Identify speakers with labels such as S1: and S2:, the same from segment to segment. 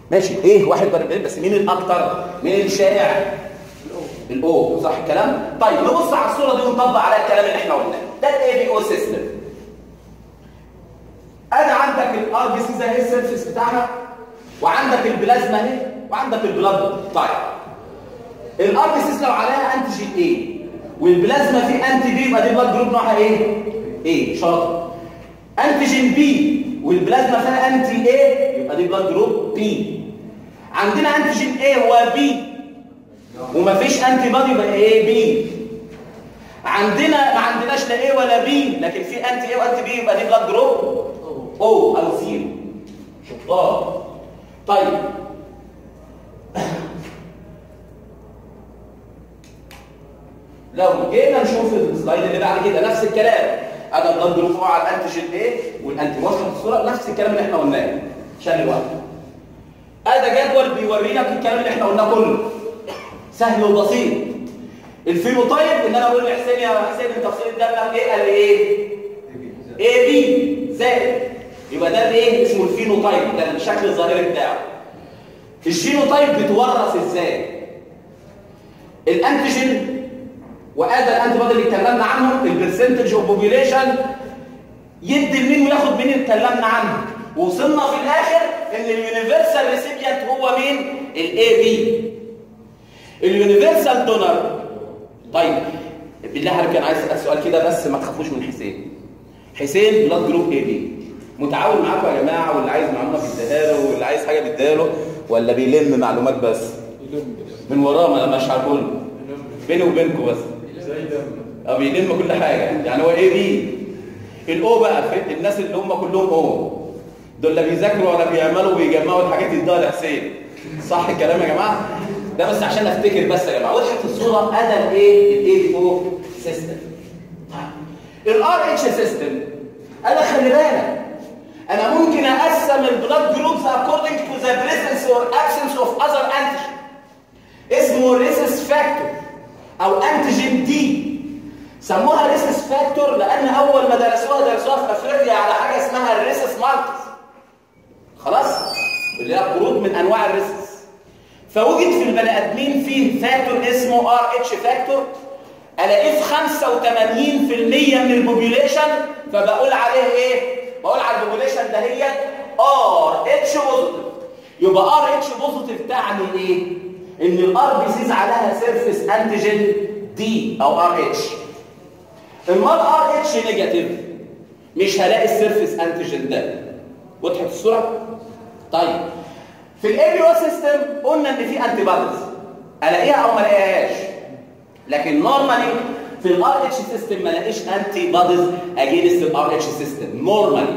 S1: ماشي ايه 41 بس مين الاكتر مين الشائع الاو صح الكلام طيب نبص على الصوره دي ونطبق عليها الكلام اللي احنا قلناه ده الاي بي او سيستم ادي عندك الار بي سي زي السيرفيس بتاعها وعندك البلازما اهي وعندك البلاد طيب الار بي سي لو عليها انتيجين ايه والبلازما فيه انتي بي يبقى دي بلاد جروب نوعها ايه ايه شاطر انتيجين بي والبلازما فيها انتي ايه يبقى دي بلاد جروب بي عندنا انتيجين ايه وبي ومفيش انتي بادي يبقى ايه بي عندنا ما عندناش لا ايه ولا بي لكن في انتي ايه وانتي بي يبقى دي بلاد جروب او او زيرو شطار طيب لو جينا نشوف السلايد اللي بعد كده نفس الكلام انا البلاد جروب هو على الانتيجين ايه والانتي وصلت الصوره نفس الكلام اللي احنا قلناه عشان الوقت ادي جدول بيوري لك الكلام اللي احنا قلناه كله سهل وبسيط الفينوتايب ان انا اقول لحسين يا حسين انت تفصيل دمك ايه قال لي ايه اي بي زائد يبقى ده الايه اسمه الفينوتايب ده الشكل الظاهري بتاعه الجينوتايب بيتورث ازاي الانتيجين وادى الانتي بودي اللي اتكلمنا عنه البرسنتج اوف بوبيليشن يدي لمين وياخد مين اللي اتكلمنا عنه وصلنا في الاخر ان اليونيفرسال ريسيبيانت هو مين الاي بي اليونيفرسال دونر طيب بالله عليك انا عايز اسال سؤال كده بس ما تخافوش من حسين حسين بلاد جروب اي بي متعاون معاكم يا جماعه واللي عايز معلومه بيديها له واللي عايز حاجه بيديها له ولا بيلم معلومات بس من وراه ما مش هقول بيني وبينكم بس اه بيلم كل حاجه يعني هو اي بي الاو بقى في الناس اللي هم كلهم او دول لا بيذاكروا ولا بيعملوا ويجمعوا الحاجات يدوها لحسين صح الكلام يا جماعه ده بس عشان افتكر بس يا جماعه وضحت الصوره ادى الايه الاي بي او سيستم الار اتش سيستم انا خلي بالك انا ممكن اقسم البلاد جروبز according to the presence or absence of other antigen اسمه ريسس فاكتور او انتيجين دي سموها ريسس فاكتور لان اول ما درسوها درسوها في افريقيا على حاجه اسمها الريسس مالتس خلاص اللي هي قرود من انواع الريسس فوجد في البني ادمين فيه فاكتور اسمه ار اتش فاكتور الاقيه في 85% من البوبيوليشن فبقول عليه ايه بقول على البوبيوليشن ده هي ار اتش بوزيتيف يبقى ار اتش بوزيتيف تعني ايه ان الار بي سيز عليها سيرفيس انتيجين دي او ار اتش اما الار اتش نيجاتيف مش هلاقي السيرفيس انتيجين ده وضحت الصوره طيب في الاي بي او سيستم قلنا ان في انتي بوديز الاقيها او ما الاقيهاش لكن نورمالي في الار اتش سيستم ما الاقيش انتي بوديز اجينست الار اتش سيستم نورمالي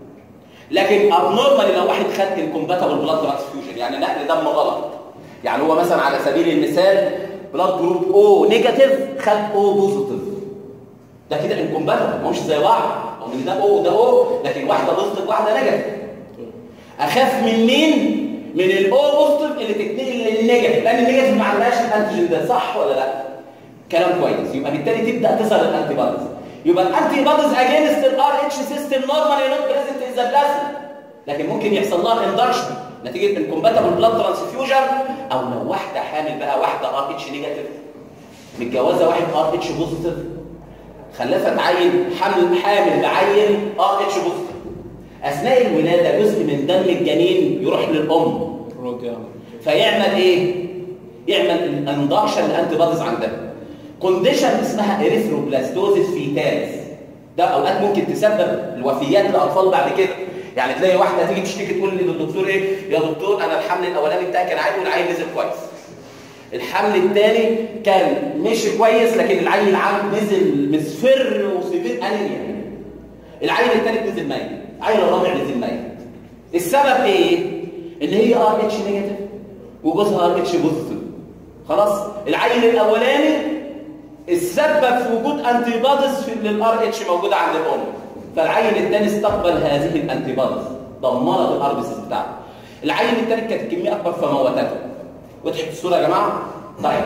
S1: لكن اب نورمالي لو واحد خد انكومباتبل بلاد ترانسفيوجن يعني نقل دم غلط يعني هو مثلا على سبيل المثال بلاد جروب او نيجاتيف خد او بوزيتيف ده كده انكومباتبل مش زي بعض او ان ده او وده او لكن واحده بوزيتيف واحده نيجاتيف اخاف من مين من الاو بوزيتيف اللي تتنقل للنيجاتيف لان النيجاتيف ما عندهاش الانتيجين ده صح ولا لا كلام كويس يبقى بالتالي تبدا تظهر الانتي بوديز يبقى الانتي بوديز اجينست الار اتش سيستم نورمالي نوت بريزنت ان ذا بلازما لكن ممكن يحصل لها اندرشن نتيجه انكومباتبل بلاد ترانسفيوجن او لو واحده حامل بقى واحده ار اتش نيجاتيف متجوزه واحد ار اتش بوزيتيف خلفت عيل حمل حامل بعيل ار اتش بوزيتيف اثناء الولاده جزء من دم الجنين يروح للام فيعمل ايه يعمل اندكشن لانتي بوديز عندها كونديشن اسمها اريثروبلاستوزيس فيتاليس ده اوقات ممكن تسبب الوفيات للاطفال بعد كده يعني تلاقي واحده تيجي تشتكي تقول لي للدكتور ايه يا دكتور انا الحمل الاولاني بتاعي كان عادي والعيل نزل كويس الحمل الثاني كان مشي كويس لكن العيل العام نزل مصفر وسيفير انيميا العيل الثالث نزل ميت العيل الرابع نزل ميت السبب ايه ان هي ار اتش نيجاتيف وجوزها ار اتش بوزيتيف خلاص العيل الاولاني السبب في وجود انتي بوديز في الار اتش موجوده عند الام فالعيل الثاني استقبل هذه الانتي بوديز دمرت الار بي سيز بتاعته العيل الثالث كانت الكميه اكبر فموتته وضحت الصوره يا جماعه طيب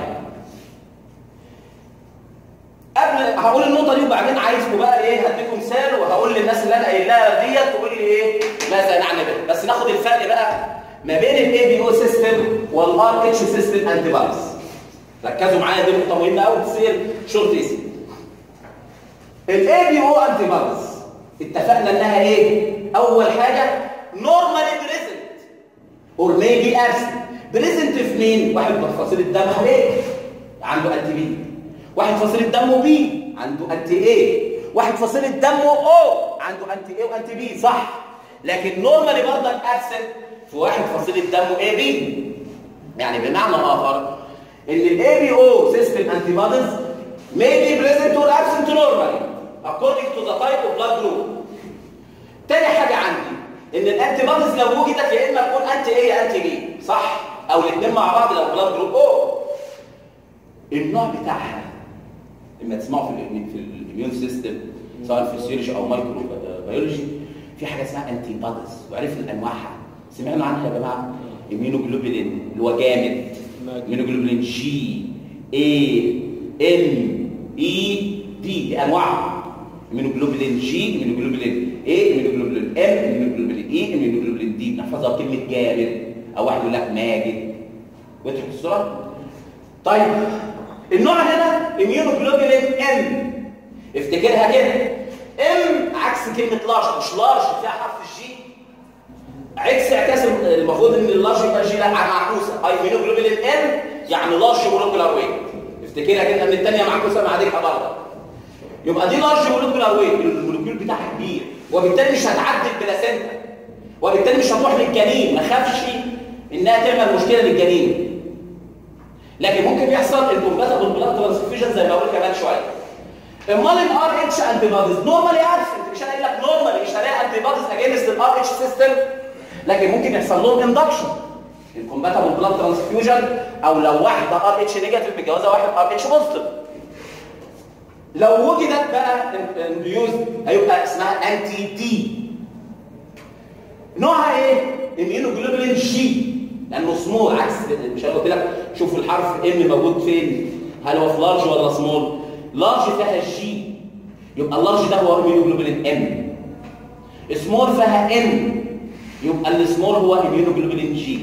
S1: قبل هقول النقطه دي وبعدين عايزكم بقى ايه هديكم مثال وهقول للناس اللي انا قايل لها ديت تقول لي ايه ماذا نعني به بس ناخد الفرق بقى ما بين الاي بي او سيستم والار اتش سيستم انتي بوديز ركزوا معايا دي نقطه مهمه قوي تصير شورت اسم الاي بي او انتي بوديز اتفقنا انها ايه اول حاجه نورمالي بريزنت اور ميبي ابسنت بريزنت في مين واحد من فصيله دمه ايه عنده انتي بي واحد فصيله دمه بي عنده انتي ايه واحد فصيله دمه او عنده انتي ايه وانتي بي صح لكن نورمالي برضك ابسنت في واحد فصيله دمه اي بي يعني بمعنى اخر ان الاي بي او سيستم انتي بوديز may be present or absent normally according to the type of blood group تاني حاجه عندي ان الانتي بوديز لو وجدت يا اما تكون انتي ايه يا انتي بي صح او الاثنين مع بعض لو بلاد جروب او النوع بتاعها لما تسمعوا في الإيميون- في الاميون سيستم سواء في السيولوجي او مايكرو بيولوجي في حاجه اسمها انتي بوديز وعرفنا انواعها سمعنا عنها يا جماعه اميونوجلوبولين اللي هو جامد اميونوجلوبولين جي اي ان اي دي دي انواعها اميونوجلوبولين جي اميونوجلوبولين اي اميونوجلوبولين ام اميونوجلوبولين اي اميونوجلوبولين دي بنحفظها بكلمه جامد او واحد يقول لك ماجد وضحت الصوره طيب النوع هنا اميونوجلوبولين ام افتكرها كده ام عكس كلمه لارج مش لارج فيها حرف الجي عكس اعكاس المفروض ان اللارج يبقى جي لا معكوسه اي اميونوجلوبولين ام يعني لارج مولكيولار ويت افتكرها كده ان الثانيه معكوسه مع دي برضه يبقى دي لارج مولكيولار ويت المولكيول بتاعها كبير وبالتالي مش هتعدي البلاسينتا وبالتالي مش هتروح للجنين ما خافش انها تعمل مشكله للجنين لكن ممكن يحصل الكومباتبل بلاد ترانسفيوجن زي ما قلت كمان شويه امال الار اتش انتي بوديز نورمالي ابسنت مش هلاقي لك نورمالي مش هلاقي انتي بوديز اجينست الار اتش سيستم لكن ممكن يحصل لهم اندكشن الكومباتبل بلاد ترانسفيوجن او لو واحده ار اتش نيجاتيف متجوزه واحد ار اتش بوزيتيف لو وجدت بقى انديوز هيبقى اسمها انتي دي نوعها ايه اميونوجلوبولين جي لانه سمول عكس مش انا قلت لك شوف الحرف ام موجود فين هل هو في لارج ولا سمول لارج فيها جي يبقى اللارج ده هو اميونوجلوبولين ام سمول فيها ان يبقى السمول هو اميونوجلوبولين جي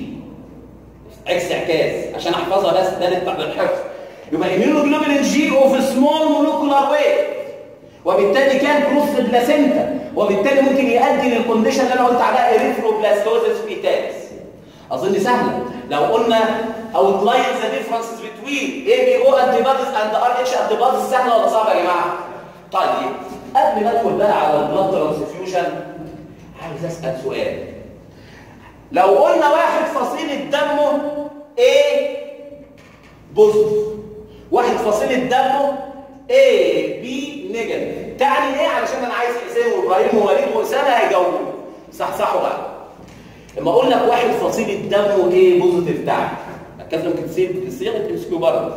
S1: عكس اعكاس عشان احفظها بس ده للحفظ يبقى اميونوجلوبولين جي اوف سمول مولكولار ويت وبالتالي كان كروس بلاسينتا وبالتالي ممكن يؤدي للكونديشن اللي انا قلت عليها اريثروبلاستوزيس فيتاليس اظن سهله لو قلنا اوتلاين ذا ديفرنسز بتوين اي بي او انتي بوديز اند ار اتش انتي بوديز سهله ولا صعبه يا جماعه طيب قبل ما ادخل بقى على البلاد ترانسفيوجن عايز اسال سؤال لو قلنا واحد فصيله دمه ايه بوزيتيف واحد فصيله دمه ايه بي نيجاتيف تعني ايه علشان انا عايز حسين وابراهيم ووليد واسامه هيجاوبوا صحصحوا بقى لما اقول لك واحد فصيله دمه ايه بوزيتيف تعني الكلام ممكن تصير صيغه ام اس كيو برضه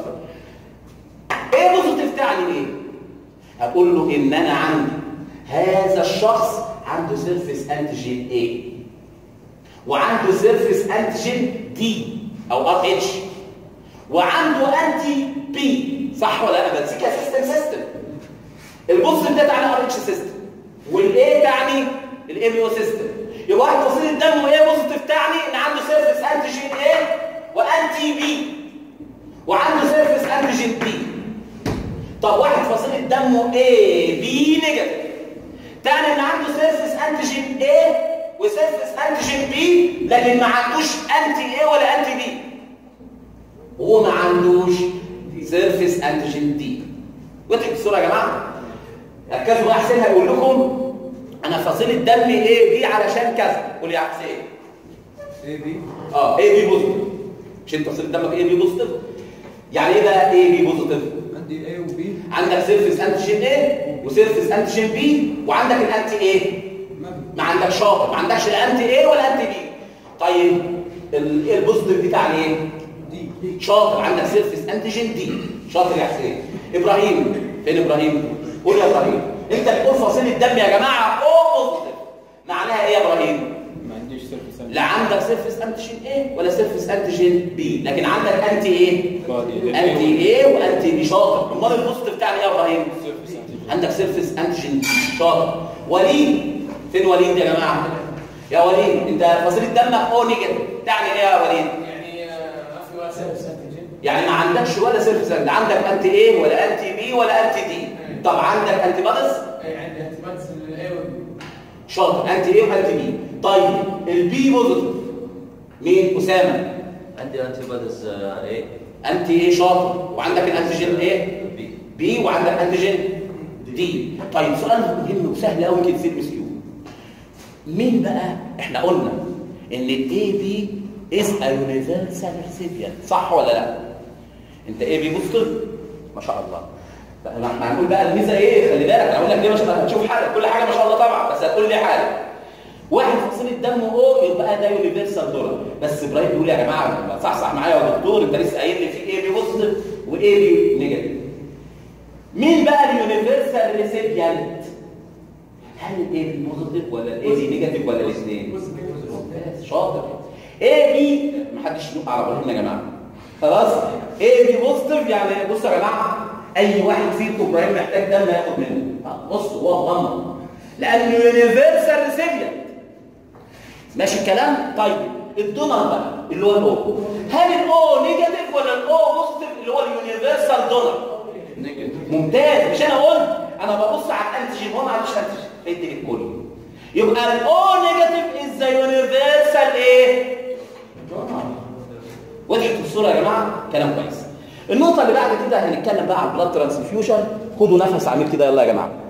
S1: ايه بوزيتيف تعني ايه هقول له ان انا عندي هذا الشخص عنده سيرفيس انتيجين ايه وعنده سيرفيس انتيجين دي او ار اتش وعنده انتي بي صح ولا لا بنسيكها سيستم سيستم البوزيتيف ده تعني ار اتش سيستم والايه تعني الام يو سيستم يبقى واحد فصيله دمه ايه بوزيتيف تعني ان عنده سيرفيس انتيجين ايه وانتي بي وعنده سيرفيس انتيجين بي طب واحد فصيله دمه ايه بي نيجاتيف تعني ان عنده سيرفيس انتيجين ايه وسيرفيس انتيجين بي لكن ما عندوش انتي ايه ولا انتي بي هو ما عندوش سيرفيس انتيجين دي وضحت الصوره يا جماعه ركزوا بقى حسين هيقول لكم انا فصيله دمي ايه بي علشان كذا قول يا حسين
S2: ايه بي
S1: اه ايه بي بوزيتيف مش انت فصيله دمك ايه بي بوزيتيف يعني ايه بقى ايه بي بوزيتيف
S2: عندي ايه وبي
S1: عندك سيرفيس انتيجين ايه وسيرفيس انتيجين بي وعندك الانتي ايه
S2: ما في
S1: ما عندكش شاطر ما عندكش لا انتي ايه ولا انتي بي طيب ال- البوزيتيف بتاعنا ايه
S2: دي دي
S1: شاطر عندك سيرفيس انتيجين دي شاطر يا حسين ابراهيم فين ابراهيم قول يا ابراهيم انت بتقول فصيله دم يا جماعه او بوزيتيف معناها ايه يا ابراهيم
S2: ما عنديش سيرفيس
S1: لا عندك سيرفيس انتيجين ايه ولا سيرفيس انتيجين بي لكن عندك انتي ايه انتي ايه وانتي بي شاطر امال البوزيتيف بتاعنا ايه يا ابراهيم
S2: سيرفيس
S1: عندك سيرفيس انتيجين شاطر وليد فين وليد يا جماعه يا وليد انت فصيله دمك او نيجاتيف تعني ايه يا وليد
S2: يعني ما في ولا سيرفس انتيجين
S1: يعني ما عندكش ولا سيرفس انت عندك انتي ايه ولا انتي بي ولا انتي دي طب عندك انتي بادز
S2: اي عندي اهتمامات الاي والبي
S1: شاطر انتي ايه وانتي بي طيب البي بوزيتيف مين اسامه
S3: عندي انتي بوديز ايه
S1: انتي ايه شاطر وعندك الانتيجين ايه
S3: بي
S1: بي وعندك انتيجين دي طيب سؤال مهم وسهل قوي كده في ام كيو مين بقى احنا قلنا ان الاي بي از ا يونيفرسال ريسيبيانت صح ولا لا انت اي بي بوزيتيف ما شاء الله بقى ما احنا هنقول بقى الميزه ايه خلي بالك انا هقول لك ليه مش هتشوف حاجه كل حاجه ما شاء الله طبعا بس هتقول لي حاجه واحد فصيله دم او يبقى ده يونيفرسال دولار بس ابراهيم بيقول يا جماعه صحصح معايا يا دكتور انت لسه قايل لي في اي بي بوزيتيف واي بي نيجاتيف مين بقى اليونيفرسال ريسيبيانت هل الاي بي بوزيتيف ولا الاي بي نيجاتيف ولا الاثنين ممتاز شاطر اي بي محدش ينق على ابراهيم يا جماعه خلاص اي بي بوزيتيف يعني بصوا يا جماعه اي واحد فيكم ابراهيم محتاج دم ياخد منه آه، بص هو غمض لانه يونيفرسال ريسيبيانت ماشي الكلام طيب الدونر بقى اللي هو الاو هل الاو نيجاتيف ولا الاو بوزيتيف اللي هو اليونيفرسال دونر ممتاز مش انا قلت انا ببص على الانتيجين هو ما عندوش انتيجين ادي للكل يبقى الاو نيجاتيف از ذا يونيفرسال ايه دونر وضحت الصوره يا جماعه كلام كويس النقطه اللي بعد كده هنتكلم بقى على البلاد ترانسفيوجن خدوا نفس عميق كده يلا يا جماعه